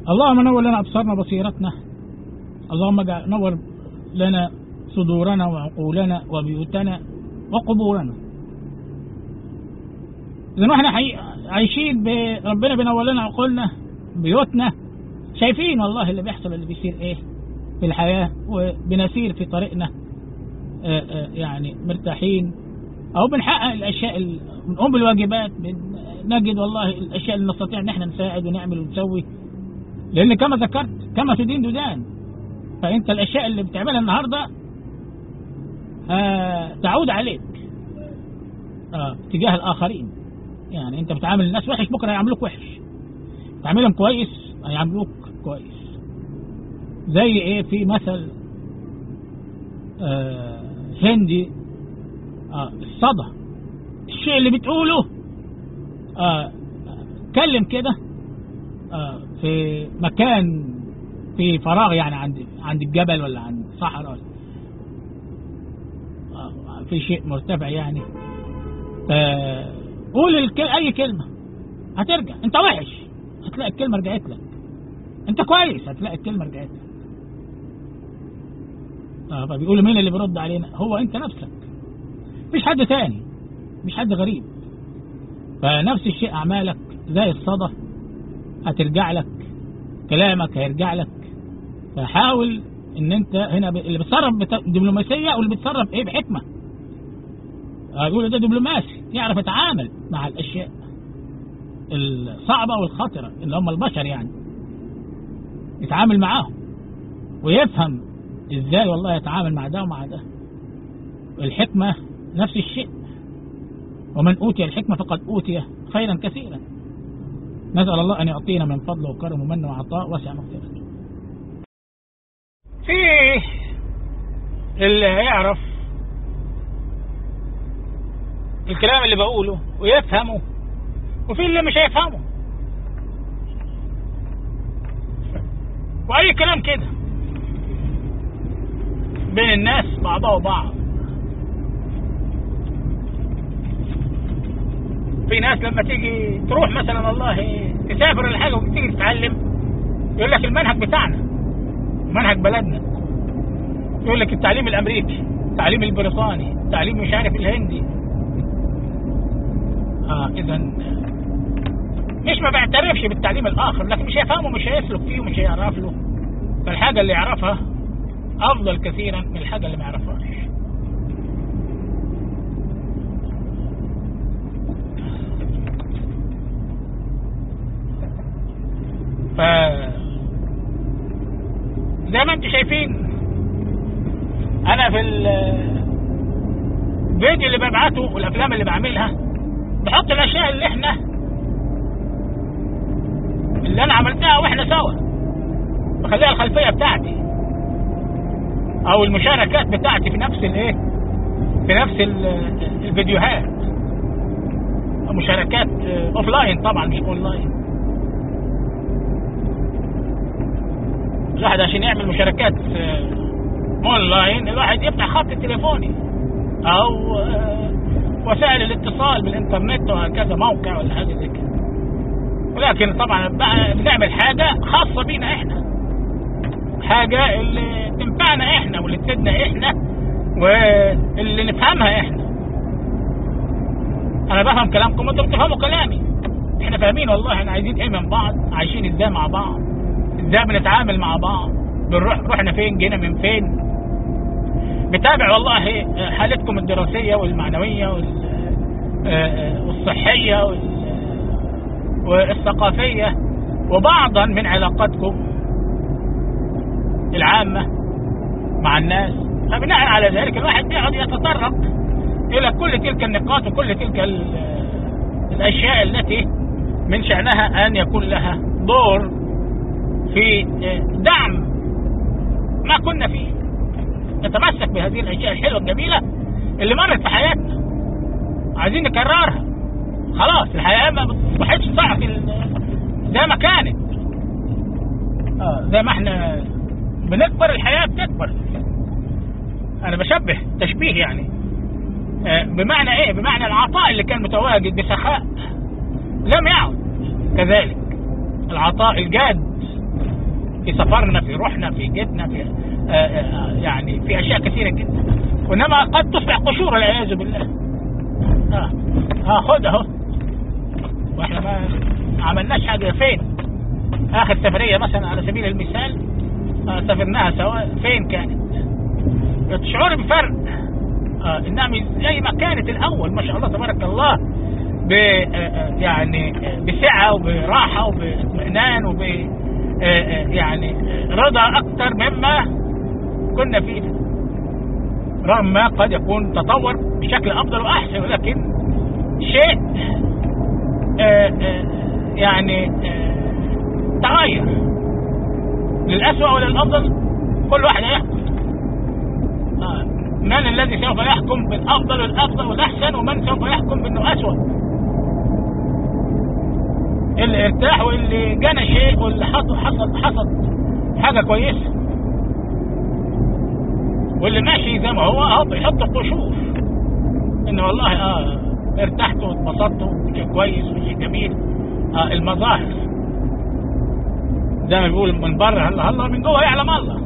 اللهم نور لنا أبصارنا بصيرتنا اللهم اجعل- نور لنا صدورنا وعقولنا وبيوتنا وقبورنا إذا احنا حي... عايشين ب... ربنا بينور لنا عقولنا بيوتنا شايفين والله اللي بيحصل اللي بيصير ايه في الحياة وبنسير في طريقنا آه، آه، يعني مرتاحين او بنحقق الاشياء ال- بنقوم بالواجبات بن- نجد والله الاشياء اللي نستطيع ان احنا نساعد ونعمل ونسوي لان كما ذكرت كما تدين تدان فانت الاشياء اللي بتعملها النهارده آه تعود عليك آه تجاه الاخرين يعني انت بتعامل الناس وحش بكره هيعاملوك وحش تعملهم كويس هيعاملوك كويس زي ايه في مثل آه هندي آه الصدى الشيء اللي بتقوله آه كلم كده آه في مكان في فراغ يعني عند عند الجبل ولا عند صحراء ولا آه في شيء مرتفع يعني آه قول الك... اي كلمه هترجع انت وحش هتلاقي الكلمه رجعت لك انت كويس هتلاقي الكلمه رجعت لك اه فبيقولوا مين اللي بيرد علينا هو انت نفسك مش حد تاني مش حد غريب فنفس الشيء اعمالك زي الصدى هترجع لك كلامك هيرجع لك فحاول ان انت هنا ب... اللي بتصرف بت... دبلوماسيه واللي بيتصرف ايه بحكمه آه، يقول ده دبلوماسي يعرف يتعامل مع الاشياء الصعبه والخطره اللي هم البشر يعني يتعامل معاهم ويفهم ازاي والله يتعامل مع ده ومع ده الحكمة نفس الشيء ومن أوتي الحكمة فقد أوتي خيرا كثيرا نسأل الله أن يعطينا من فضله وكرمه ومنه وعطاء وسع مغفرته في اللي يعرف الكلام اللي بقوله ويفهمه وفي اللي مش هيفهمه وأي كلام كده بين الناس بعضها وبعض في ناس لما تيجي تروح مثلا والله تسافر ولا حاجه وتيجي تتعلم يقول لك المنهج بتاعنا منهج بلدنا يقول لك التعليم الامريكي التعليم البريطاني التعليم مش عارف الهندي اه اذا مش ما بيعترفش بالتعليم الاخر لكن مش هيفهمه مش هيسلك فيه ومش هيعرف له فالحاجه اللي يعرفها افضل كثيرا من الحاجه اللي ما يعرفهاش ف زي ما انتم شايفين انا في الفيديو اللي ببعته والافلام اللي بعملها بحط الاشياء اللي احنا اللي انا عملتها واحنا سوا بخليها الخلفيه بتاعتي او المشاركات بتاعتي في نفس الايه في نفس ال- الفيديوهات مشاركات اوف لاين طبعا مش اون لاين الواحد عشان يعمل مشاركات اون لاين الواحد يفتح خط تليفوني او آه، وسائل الاتصال بالانترنت وهكذا موقع ولا حاجه زي كده ولكن طبعا بقى بنعمل حاجه خاصه بينا احنا حاجه اللي تنفعنا احنا واللي تفيدنا احنا واللي نفهمها احنا انا بفهم كلامكم وانتم بتفهموا كلامي احنا فاهمين والله احنا عايزين ايه من بعض عايشين ازاي مع بعض ازاي بنتعامل مع بعض بنروح رحنا فين جينا من فين بتابع والله حالتكم الدراسيه والمعنويه وال- آه، والصحيه وال- والثقافيه وبعضا من علاقاتكم العامه مع الناس فبناء على ذلك الواحد بيقعد يتطرق الى كل تلك النقاط وكل تلك ال- الاشياء التي من شانها ان يكون لها دور في دعم ما كنا فيه نتمسك بهذه الاشياء الحلوه الجميله اللي مرت في حياتنا عايزين نكررها خلاص الحياه ما بتصبحش صعب زي ما كانت اه زي ما احنا بنكبر الحياه بتكبر انا بشبه تشبيه يعني آه، بمعنى ايه بمعنى العطاء اللي كان متواجد بسخاء لم يعد كذلك العطاء الجاد في سفرنا في روحنا في جيتنا في آه، آه، يعني في اشياء كثيره جدا وانما قد تصبح قشور والعياذ بالله اه اه خد اهو واحنا ما عملناش حاجه فين اخر سفريه مثلا على سبيل المثال آه سافرناها سوا فين كانت تشعر بفرق آه انها مش زي ما كانت الاول ما شاء الله تبارك الله ب آه، يعني آه، بسعه وبراحه وباطمئنان وب آه، آه، يعني آه، رضا اكثر مما كنا فيه رغم ما قد يكون تطور بشكل افضل واحسن ولكن شيء آه، آه، يعني آه، تغير للأسوأ وللأفضل كل واحد يحكم آه، من الذي سوف يحكم بالأفضل والأفضل والأحسن ومن سوف يحكم بأنه أسوأ اللي ارتاح واللي جنى شيء واللي حصل حصل حصل حاجة كويسة واللي ماشي زي ما هو اهو بيحط قشور ان والله اه ارتحت واتبسطت وشيء كويس وشيء جميل اه المظاهر زي ما بيقول من بره هلا هلا من جوه يعلم الله